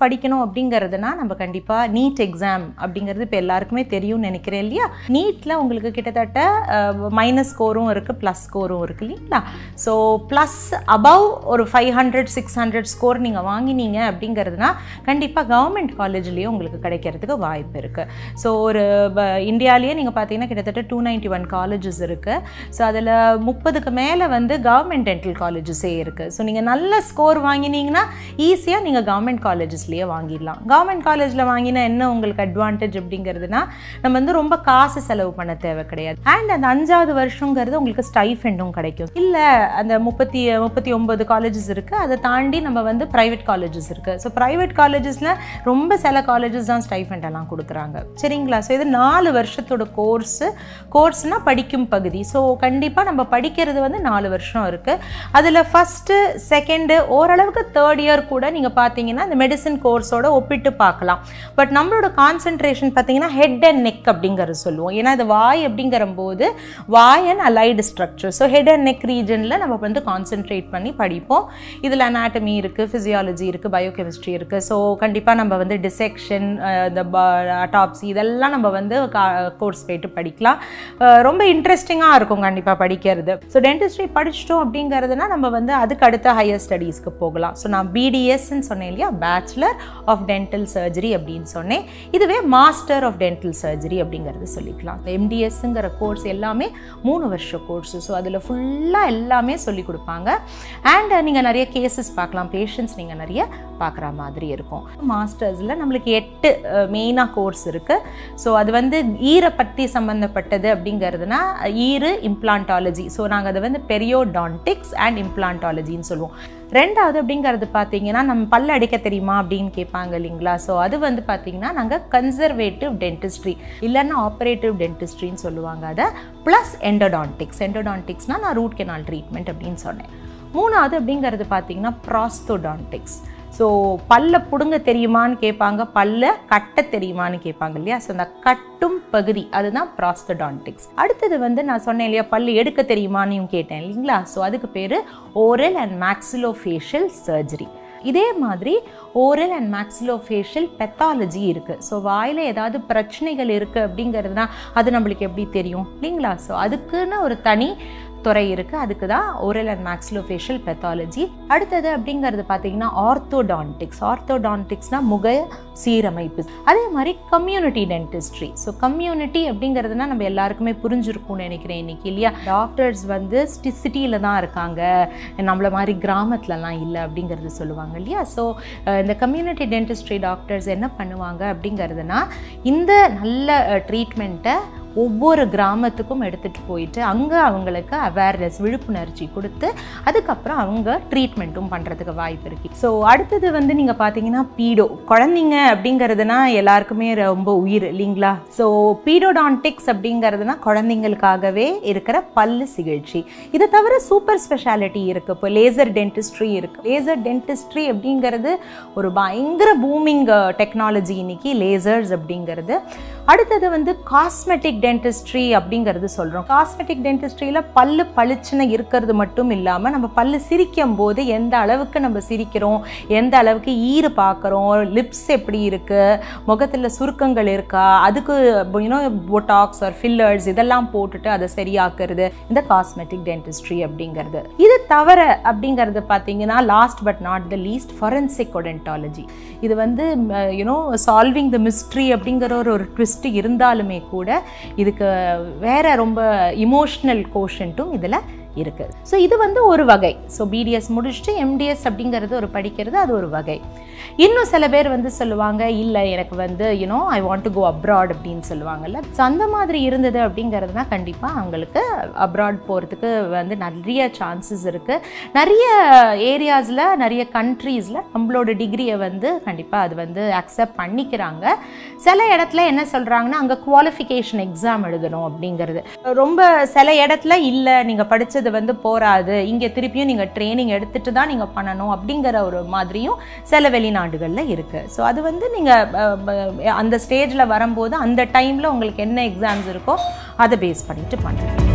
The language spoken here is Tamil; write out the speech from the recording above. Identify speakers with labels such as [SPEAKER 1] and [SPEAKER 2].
[SPEAKER 1] படிக்கணும் அப்படிங்கிறதுனா நம்ம கண்டிப்பாக நீட் எக்ஸாம் அப்படிங்கிறது இப்போ எல்லாருக்குமே தெரியும்னு நினைக்கிறேன் இல்லையா நீட்டில் உங்களுக்கு கிட்டத்தட்ட மைனஸ் ஸ்கோரும் இருக்குது ப்ளஸ் ஸ்கோரும் இருக்குது இல்லைங்களா ஸோ ப்ளஸ் அபவ் ஒரு five hundred six hundred score நீங்கள் வாங்கினீங்க அப்படிங்கிறதுனா கண்டிப்பாக கவர்மெண்ட் காலேஜ்லேயே உங்களுக்கு கிடைக்கிறதுக்கு வாய்ப்பு இருக்குது ஸோ ஒரு இந்தியாவிலேயே நீங்கள் பார்த்தீங்கன்னா கிட்டத்தட்ட டூ நைன்ட்டி ஒன் காலேஜஸ் இருக்குது ஸோ அதில் முப்பதுக்கு மேலே வந்து கவர்மெண்ட் டென்டல் காலேஜஸே இருக்குது ஸோ நீங்கள் நல்ல ஸ்கோர் வாங்கினீங்கன்னா ஈஸியாக நீங்கள் கவர்மெண்ட் காலேஜஸ்லேயே வாங்கிடலாம் கவர்மெண்ட் காலேஜில் வாங்கினா என்ன உங்களுக்கு அட்வான்டேஜ் அப்படிங்கிறதுனா நம்ம வந்து ரொம்ப காசு செலவு பண்ண தேவை கிடையாது அண்ட் அந்த அஞ்சாவது வருஷங்கிறது உங்களுக்கு ஸ்டைஃபெண்டும் கிடைக்கும் இல்லை அந்த முப்பத்தி முப்பத்தி ஒன்பது காலேஜஸ் இருக்குது அதை தாண்டி நம்ம வந்து ப்ரைவேட் காலேஜஸ் இருக்குது ஸோ ப்ரைவேட் காலேஜஸில் ரொம்ப சில காலேஜஸ் தான் ஸ்டைஃபெண்ட் எல்லாம் கொடுக்குறாங்க சரிங்களா ஸோ இது நாலு வருஷத்தோட கோர்ஸு கோர்ஸ்னால் படிக்கும் பகுதி ஸோ கண்டிப்பாக நம்ம படிக்கிறது வந்து நாலு வருஷம் இருக்குது அதில் ஃபஸ்ட்டு செகண்டு ஓரளவுக்கு தேர்ட் இயர் கூட நீங்கள் பார்த்தீங்கன்னா இந்த மெடிசன் கோர்ஸோட ஒப்பிட்டு பார்க்கலாம் பட் நம்மளோட கான்சென்ட்ரேஷன் பார்த்தீங்கன்னா ஹெட் அண்ட் நெக் அப்படிங்கிறது சொல்லுவோம் ஏன்னா இது வாய் அப்படிங்கிற போது வாய் and allied structure so head and neck ரீஜனில் நம்ம வந்து கான்சென்ட்ரேட் பண்ணி படிப்போம் இதில் அனாட்டமி இருக்குது ஃபிசியாலஜி இருக்குது பயோகெமிஸ்ட்ரி இருக்குது ஸோ கண்டிப்பாக நம்ம வந்து டிசெக்ஷன் இந்த அட்டாப்சி இதெல்லாம் நம்ம வந்து கோர்ஸ் போயிட்டு படிக்கலாம் அஹ் ரொம்ப இன்ட்ரெஸ்டிங்காக இருக்கும் கண்டிப்பாக படிக்கிறது ஸோ டென்டிஸ்ட்ரி படிச்சிட்டோம் அப்படிங்கிறதுனா நம்ம வந்து அதுக்கு அடுத்த ஹையர் ஸ்டடீஸ்க்கு போகலாம் ஸோ நான் பிடிஎஸ்ன்னு சொன்னேன் இல்லையா பேச்சுலர் ஆஃப் டென்டல் சர்ஜரி அப்படின்னு சொன்னேன் இதுவே மாஸ்டர் ஆஃப் டென்டல் சர்ஜரி அப்படிங்கிறது சொல்லிக்கலாம் எம்டிஎஸ்ங்கிற கோர்ஸ் எல்லாமே மூணு வருஷ கோர்ஸ் ஸோ அதில் ஃபுல்லாக எல்லாமே சொல்லி கொடுப்பாங்க அண்ட் நீங்கள் நிறைய கேசஸ் பார்க்கலாம் பேஷண்ட்ஸ் நீங்கள் நிறைய பார்க்குற மாதிரி இருக்கும் மாஸ்டர்ஸில் நம்மளுக்கு எட்டு மெயினாக கோர்ஸ் இருக்குது ஸோ அது வந்து ஈரை பற்றி சம்மந்தப்பட்டது அப்படிங்கிறதுனா ஈரு இம்ப்ளான்டாலஜி ஸோ நாங்கள் அதை வந்து பெரியோடான்டிக்ஸ் அண்ட் இம்ப்ளான்டாலஜின்னு சொல்லுவோம் ரெண்டாவது அப்படிங்கிறது பார்த்தீங்கன்னா நம்ம பல்ல அடிக்க தெரியுமா அப்படின்னு கேட்பாங்க இல்லைங்களா ஸோ அது வந்து பார்த்தீங்கன்னா நாங்கள் கன்சர்வேட்டிவ் டென்டிஸ்ட்ரி இல்லைன்னா ஆப்ரேட்டிவ் டென்டிஸ்ட்ரின்னு சொல்லுவாங்க அதை ப்ளஸ் எண்டோடான்டிக்ஸ் எண்டோடான்டிக்ஸ்னால் நான் ரூட் கெனால் ட்ரீட்மெண்ட் அப்படின்னு சொன்னேன் மூணாவது அப்படிங்கிறது பார்த்தீங்கன்னா ப்ராஸ்தோடான்டிக்ஸ் ஸோ பல்ல பிடுங்க தெரியுமான்னு கேட்பாங்க பல்ல கட்ட தெரியுமான்னு கேட்பாங்க இல்லையா ஸோ அந்த கட்டும் பகுதி அதுதான் ப்ராஸ்தடான்டிக்ஸ் அடுத்தது வந்து நான் சொன்னேன் இல்லையா பல்லு எடுக்க தெரியுமான்னு கேட்டேன் இல்லைங்களா ஸோ அதுக்கு பேர் ஓரல் அண்ட் மேக்ஸிலோஃபேஷியல் சர்ஜரி இதே மாதிரி ஓரல் அண்ட் மேக்ஸிலோஃபேஷியல் பெத்தாலஜி இருக்குது ஸோ வாயில் ஏதாவது பிரச்சனைகள் இருக்குது அப்படிங்கிறதுனா அது நம்மளுக்கு எப்படி தெரியும் இல்லைங்களா ஸோ அதுக்குன்னு ஒரு தனி துறை இருக்குது அதுக்கு தான் ஓரல் அண்ட் மேக்ஸிலோஃபேஷியல் பெத்தாலஜி அடுத்தது அப்படிங்கிறது பார்த்தீங்கன்னா ஆர்த்தோடான்டிக்ஸ் ஆர்த்தோடான்டிக்ஸ்னால் முக சீரமைப்பு அதே மாதிரி கம்யூனிட்டி டென்டிஸ்ட்ரி ஸோ கம்யூனிட்டி அப்படிங்கிறதுனா நம்ம எல்லாருக்குமே புரிஞ்சிருக்கும்னு நினைக்கிறேன் இன்னைக்கு இல்லையா டாக்டர்ஸ் வந்து சிட்டியில் தான் இருக்காங்க நம்மள மாதிரி கிராமத்துலலாம் இல்லை அப்படிங்கிறது சொல்லுவாங்க இல்லையா ஸோ இந்த கம்யூனிட்டி டென்டிஸ்ட்ரி டாக்டர்ஸ் என்ன பண்ணுவாங்க அப்படிங்கிறதுனா இந்த நல்ல ட்ரீட்மெண்ட்டை ஒவ்வொரு கிராமத்துக்கும் எடுத்துகிட்டு போயிட்டு அங்கே அவங்களுக்கு அவேர்னஸ் விழிப்புணர்ச்சி கொடுத்து அதுக்கப்புறம் அவங்க ட்ரீட்மெண்ட்டும் பண்ணுறதுக்கு வாய்ப்பு இருக்குது ஸோ அடுத்தது வந்து நீங்கள் பார்த்தீங்கன்னா பீடோ குழந்தைங்க அப்படிங்கிறதுனா எல்லாருக்குமே ரொம்ப உயிர் இல்லைங்களா ஸோ பீடோடான்டிக்ஸ் அப்படிங்கிறதுனா குழந்தைங்களுக்காகவே இருக்கிற பல்லு சிகிச்சை இதை தவிர சூப்பர் ஸ்பெஷாலிட்டி இருக்குது இப்போ லேசர் டென்டிஸ்ட்ரி இருக்குது லேசர் டென்டிஸ்ட்ரி அப்படிங்கிறது ஒரு பயங்கர பூமிங் டெக்னாலஜி இன்னைக்கு லேசர்ஸ் அப்படிங்கிறது அடுத்தது வந்து காஸ்மெட்டிக் டென்டிஸ்ட்ரி அப்படிங்கிறது சொல்கிறோம் காஸ்மெட்டிக் டென்டிஸ்ட்ரியில் பல்லு பளிச்சுன்னு இருக்கிறது மட்டும் இல்லாமல் நம்ம பல்லு சிரிக்கும் போது எந்த அளவுக்கு நம்ம சிரிக்கிறோம் எந்த அளவுக்கு ஈறு பார்க்குறோம் லிப்ஸ் எப்படி இருக்குது முகத்தில் சுருக்கங்கள் இருக்கா அதுக்கு யூனோ பொட்டாக்ஸ் ஆர் ஃபில்லர்ஸ் இதெல்லாம் போட்டுட்டு அதை சரியாக்குறது இந்த காஸ்மெட்டிக் டென்டிஸ்ட்ரி அப்படிங்கிறது இது தவிர அப்படிங்கிறது பார்த்தீங்கன்னா last but not the least forensic odontology இது வந்து யூனோ சால்விங் த மிஸ்ட்ரி அப்படிங்கிற ஒரு ஒரு ட்விஸ்ட் இருந்தாலுமே கூட இதுக்கு வேற ரொம்ப இமோஷ்னல் கோஷன்ட்டும் இதில் இருக்குது ஸோ இது வந்து ஒரு வகை ஸோ பிடிஎஸ் முடிச்சுட்டு எம்டிஎஸ் அப்படிங்கிறது ஒரு படிக்கிறது அது ஒரு வகை இன்னும் சில பேர் வந்து சொல்லுவாங்க இல்லை எனக்கு வந்து you know I want to go abroad அப்படின்னு சொல்லுவாங்கல்ல ஸோ அந்த மாதிரி இருந்தது அப்படிங்கிறதுனா கண்டிப்பாக அவங்களுக்கு அப்ராட் போகிறதுக்கு வந்து நிறைய சான்சஸ் இருக்குது நிறைய ஏரியாஸில் நிறைய கண்ட்ரீஸில் நம்மளோட டிகிரியை வந்து கண்டிப்பாக அது வந்து அக்செப்ட் பண்ணிக்கிறாங்க சில இடத்துல என்ன சொல்கிறாங்கன்னா அங்கே குவாலிஃபிகேஷன் எக்ஸாம் எழுதணும் அப்படிங்கிறது ரொம்ப சில இடத்துல இல்லை நீங்கள் படித்தது வந்து போராது இங்கே திருப்பியும் நீங்கள் ட்ரைனிங் எடுத்துட்டு தான் நீங்கள் பண்ணணும் அப்படிங்கிற ஒரு மாதிரியும் சில வெளிநாடுகளில் இருக்குது ஸோ அது வந்து நீங்கள் அந்த ஸ்டேஜில் வரும்போது அந்த டைமில் உங்களுக்கு என்ன எக்ஸாம்ஸ் இருக்கோ அதை பேஸ் பண்ணிட்டு பண்ணுறீங்க